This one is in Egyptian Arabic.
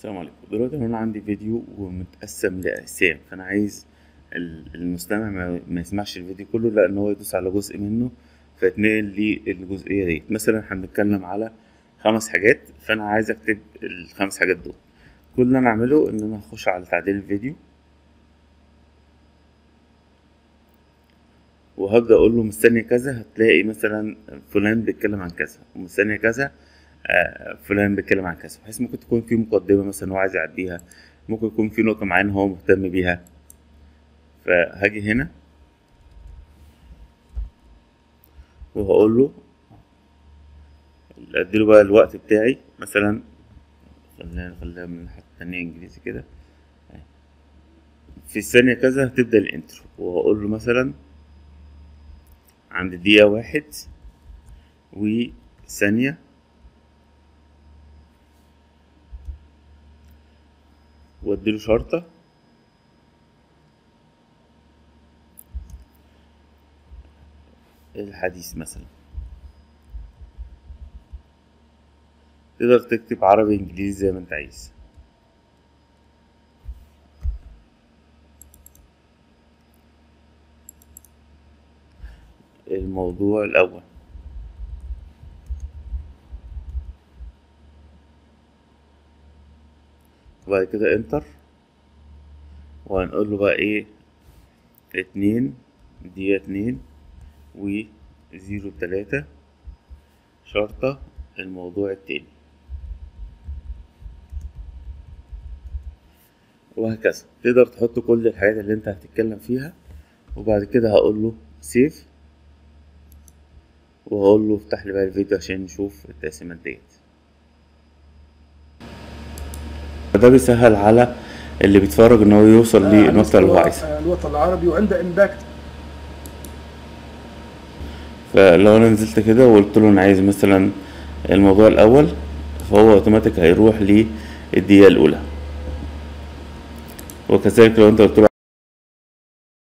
السلام عليكم دلوقتي انا عندي فيديو ومتقسم لأقسام فانا عايز ال- المستمع ما- ما يسمعش الفيديو كله لا ان هو يدوس على جزء منه فيتنقل للجزئية ديت مثلا احنا بنتكلم على خمس حاجات فانا عايز اكتب الخمس حاجات دول كل اللي انا اعمله ان انا اخش على تعديل الفيديو وهبدأ اقول له مستني كذا هتلاقي مثلا فلان بيتكلم عن كذا ومستني كذا آه، فلان بيتكلم عن كذا بحيث ممكن تكون في مقدمة مثلا هو عايز يعديها ممكن يكون في نقطة معينة هو مهتم بيها فهاجي هنا وهقول له اديله بقى الوقت بتاعي مثلا خلينا نخليها من الناحية التانية انجليزي كده في الثانية كذا هتبدأ الانترو وهقول له مثلا عند دقيقة واحد وثانية واديله شرطة الحديث مثلا تقدر تكتب عربي انجليزي زي ما انت عايز الموضوع الاول وبعد كده انتر وهنقول له بقى ايه اتنين دقيقة اتنين و زيرو تلاتة شرطة الموضوع التاني وهكذا تقدر تحط كل الحاجات اللي انت هتتكلم فيها وبعد كده هقول له سيف وهقول له افتح لي بقى الفيديو عشان نشوف التقسيمات ديت ده بيسهل على اللي بيتفرج ان هو يوصل للنقطة اللي هو عايزها الوطن العربي وعنده امباكت فلو انا نزلت كده وقلت له انا عايز مثلا الموضوع الاول فهو اوتوماتيك هيروح للدقيقة الاولى وكذلك لو انت قلت له